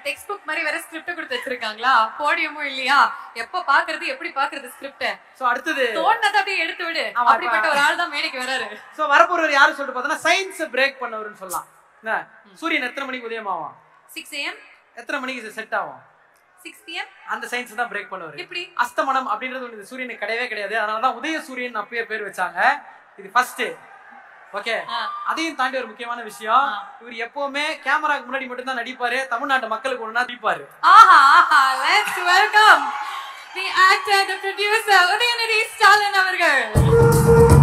Text book மாதிரி வேற script கொடுத்து வச்சிருக்காங்களா போடியமும் இல்லையா எப்ப பாக்குறது எப்படி பாக்குறது ஸ்கிரிப்ட் சோ அடுத்தது தோணுனதை அப்படியே எடுத்து விடு ஆமா, அப்படிப்பட்ட ஒரு ஆள் தான் மேடைக்கு வராரு சோ வரப்போறவர் யாரு சொல்லிட்டு பார்த்தோம்னா சயின்ஸ் பிரேக் பண்ணவர்னு சொல்லலாம் என்ன சூரியன் எத்தனை மணிக்கு உதயமாகும் சிக்ஸ் ஏஎம் எத்தனை மணிக்கு செட் ஆகும் சிக்ஸ் பிஎம் அந்த சயின்ஸ் தான் பிரேக் பண்ணுவாரு எப்படி அஸ்தமனம் அப்படின்றது ஒண்ணு இந்த சூரியனுக்கு கிடையவே கிடையாது அதனால தான் உதய சூரியன் அப்பயே பேர் வச்சாங்க இது ஃபர்ஸ்ட் ஓகே ஆ. அதையும் தாண்டி ஒரு முக்கியமான விஷயம் ஆ. இவர் எப்பவுமே கேமராக்கு முன்னாடி மட்டும் தான் நடிப்பாரு தமிழ்நாட்டு மக்களுக்கு ஒண்ணா நடிப்பாரு ஆஹா ஆஹா let's welcome the actor the producer Udhayanidhi Stalin அவர்கள்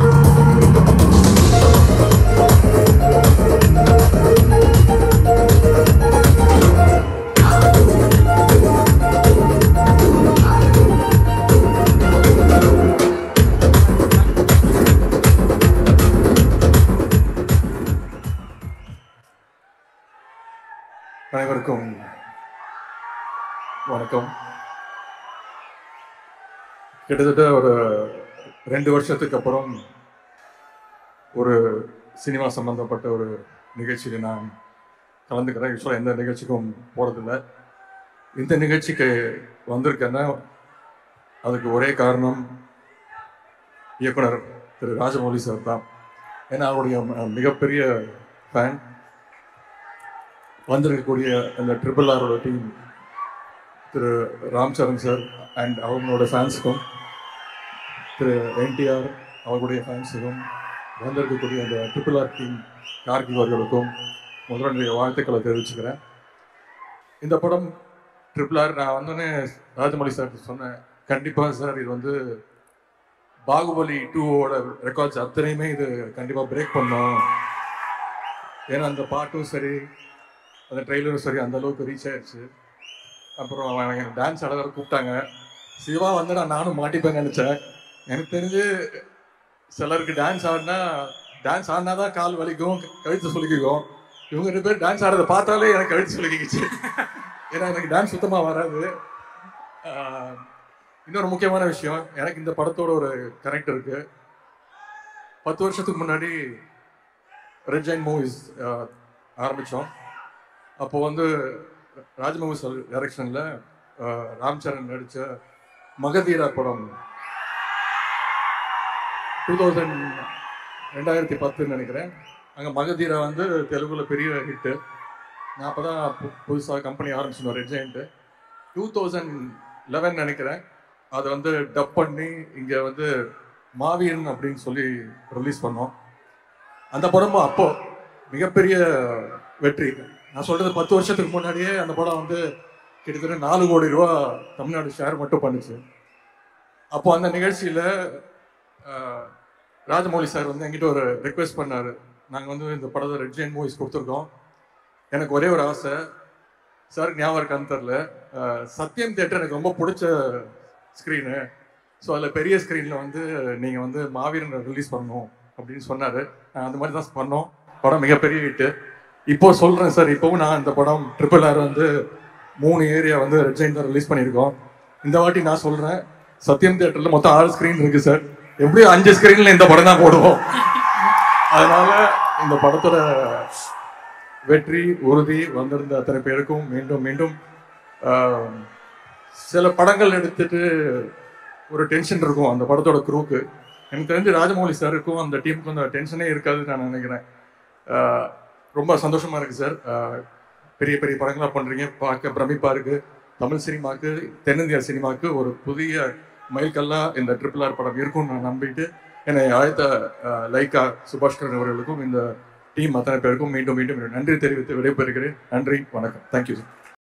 அனைவருக்கும் வணக்கம் கிட்டத்தட்ட ஒரு ரெண்டு வருஷத்துக்கு அப்புறம் ஒரு சினிமா சம்பந்தப்பட்ட ஒரு நிகழ்ச்சியில் நான் கலந்துக்கிறேன் யூஸ்வலாக எந்த நிகழ்ச்சிக்கும் போகிறதில்ல இந்த நிகழ்ச்சிக்கு வந்திருக்கேன்னா அதுக்கு ஒரே காரணம் இயக்குனர் திரு ராஜமௌலி சார் தான் ஏன்னா அவருடைய ம- மிகப்பெரிய ஃபேன் வந்திருக்கக்கூடிய அந்த ட்ரிபிள் ஆரோட team Thiru Ram Charan sir and அவங்களோட ஃபேன்ஸுக்கும் திரு என்டிஆர் அவர்களுடைய ஃபேன்ஸுக்கும் வந்திருக்கக்கூடிய அந்த ட்ரிபிள் ஆர் டீம் கார்கிக் அவர்களுக்கும் முதலுடைய வாழ்த்துக்களை தெரிவிச்சுக்கிறேன் இந்த படம் ட்ரிபிள் ஆர் நான் வந்தோடனே ராஜமௌலி சார் சொன்னேன் கண்டிப்பாக சார் இது வந்து பாகுபலி டூவோட ரெக்கார்ட்ஸ் அத்தனையுமே இது கண்டிப்பாக பிரேக் பண்ணோம் ஏன்னா அந்த பாட்டும் சரி அந்த ட்ரெய்லரும் சரி அந்த அளவுக்கு ரீச் ஆயிடுச்சு அப்புறம் அவங்க எனக்கு டான்ஸ் ஆட வேற கூப்பிட்டாங்க சிவா வந்து நான் நானும் மாட்டிப்பேன்னு நினச்சேன் எனக்கு தெரிஞ்சு சிலருக்கு டான்ஸ் ஆடினா டான்ஸ் ஆடினா தான் கால் வலிக்கும் கழுத்து சுலுக்கிக்கும் இவங்க ரெண்டு பேர் டான்ஸ் ஆடுறதை பார்த்தாலே எனக்கு கழுத்து சுலுக்கிச்சு ஏன்னா எனக்கு டான்ஸ் சுத்தமாக வராது ஆஹ், இன்னொரு முக்கியமான விஷயம் எனக்கு இந்த படத்தோட ஒரு கனெக்ட் இருக்கு பத்து வருஷத்துக்கு முன்னாடி ரெட் ஜைன் மூவிஸ் ஆரம்பித்தோம் அப்போ வந்து ராஜமௌலி சார் டைரக்ஷனில் ராம் சரண் நடித்த மகதீரா படம் டூ தௌசண்ட் ரெண்டாயிரத்தி பத்துன்னு நினைக்கிறேன் அங்கே மகதீரா வந்து தெலுங்குல பெரிய ஹிட்டு நான் அப்போ தான் புதுசாக கம்பெனி ஆரம்பிச்சிருந்தோம் Red Giant two thousand eleven நினைக்கிறேன் அதை வந்து டப் பண்ணி இங்கே வந்து மாவீரன் அப்படின்னு சொல்லி ரிலீஸ் பண்ணோம் அந்த படமும் அப்போ மிகப்பெரிய வெற்றி நான் சொல்றது பத்து வருஷத்துக்கு முன்னாடியே அந்த படம் வந்து கிட்டத்தட்ட நாலு கோடி ரூபா தமிழ்நாடு ஷேர் மட்டும் பண்ணுச்சு அப்போ அந்த நிகழ்ச்சியில ஆஹ், ராஜமௌலி சார் வந்து என்கிட்ட ஒரு ரெக்வெஸ்ட் பண்ணாரு நாங்க வந்து இந்த படத்தை ரெட் ஜெயின் மூவிஸ் கொடுத்துருக்கோம் எனக்கு ஒரே ஒரு ஆசை சார் ஞாபகம் இருக்கான்னு தெரில ஆஹ், சத்யம் தேட்டர் எனக்கு ரொம்ப பிடிச்ச ஸ்க்ரீனு ஸோ அதில் பெரிய ஸ்க்ரீனில் வந்து நீங்கள் வந்து மாவீரன் ரிலீஸ் பண்ணணும் அப்படின்னு சொன்னார் நான் அந்த மாதிரி தான் பண்ணோம் படம் மிகப்பெரிய ஹிட்டு இப்போ சொல்கிறேன் சார் இப்போவும் நான் இந்த படம் ட்ரிபிள் ஆர் வந்து மூணு ஏரியா வந்து ரெட் ஜெயின் தான் ரிலீஸ் பண்ணியிருக்கோம் இந்த வாட்டி நான் சொல்கிறேன் சத்யம் தியேட்டரில் மொத்தம் ஆறு ஸ்க்ரீன் இருக்குது சார் எப்படியும் அஞ்சு ஸ்க்ரீனில் இந்த படம் தான் போடுவோம் அதனால இந்த படத்தோட வெற்றி உறுதி வந்திருந்த அத்தனை பேருக்கும் மீண்டும் மீண்டும் ஆஹ், சில படங்கள் எடுத்துட்டு ஒரு டென்ஷன் இருக்கும் அந்த படத்தோட குரூக்கு எனக்கு தெரிஞ்சு ராஜமௌலி சாருக்கும் அந்த டீமுக்கும் அந்த டென்ஷனே இருக்காதுன்னு நான் நினைக்கிறேன் ஆஹ், ரொம்ப சந்தோஷமா இருக்கு சார் ஆஹ், பெரிய பெரிய படங்களா பண்றீங்க பார்க்க பிரமிப்பா இருக்கு தமிழ் சினிமாக்கு தென்னிந்திய சினிமாக்கு ஒரு புதிய மைல்கல்லா இந்த ட்ரிபிள் ஆர் படம் இருக்கும்னு நான் நம்பிட்டு என்னை அழைத்த ஆஹ், லைகா சுபாஷ்கரன் அவர்களுக்கும் இந்த டீம் அத்தனை பேருக்கும் மீண்டும் மீண்டும் நன்றி தெரிவித்து விடைபெறுகிறேன் நன்றி வணக்கம் தேங்க்யூ சார்